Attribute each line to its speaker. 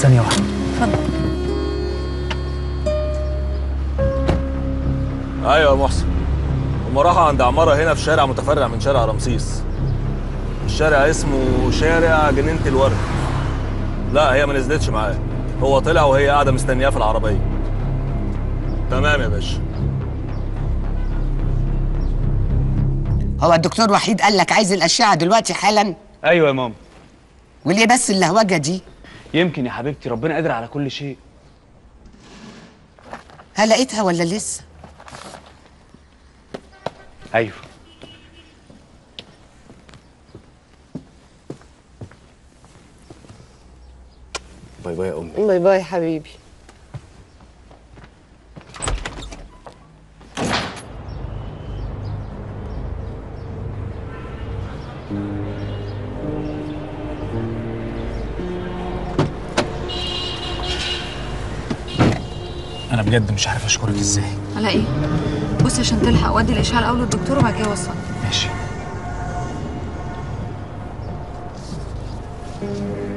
Speaker 1: ثانيه واحده
Speaker 2: اتفضل
Speaker 3: ايوه يا محسن هم راحوا عند عماره هنا في شارع متفرع من شارع رمسيس الشارع اسمه شارع جنينه الورد لا هي ما نزلتش معاه هو طلع وهي قاعده مستنياه في العربيه تمام يا باشا
Speaker 4: هو الدكتور وحيد قال لك عايز الاشعه دلوقتي حالا
Speaker 5: ايوه يا ماما
Speaker 4: وليه بس اللهوجه دي
Speaker 5: يمكن يا حبيبتي ربنا قادر على كل شيء
Speaker 4: ها لقيتها ولا لسه
Speaker 5: ايوه
Speaker 3: باي باي يا امي
Speaker 6: باي باي حبيبي
Speaker 1: انا بجد مش عارف اشكرك ازاي
Speaker 2: على ايه بص عشان تلحق ودي الاشعه الاول للدكتور وبعد كده وصل
Speaker 1: ماشي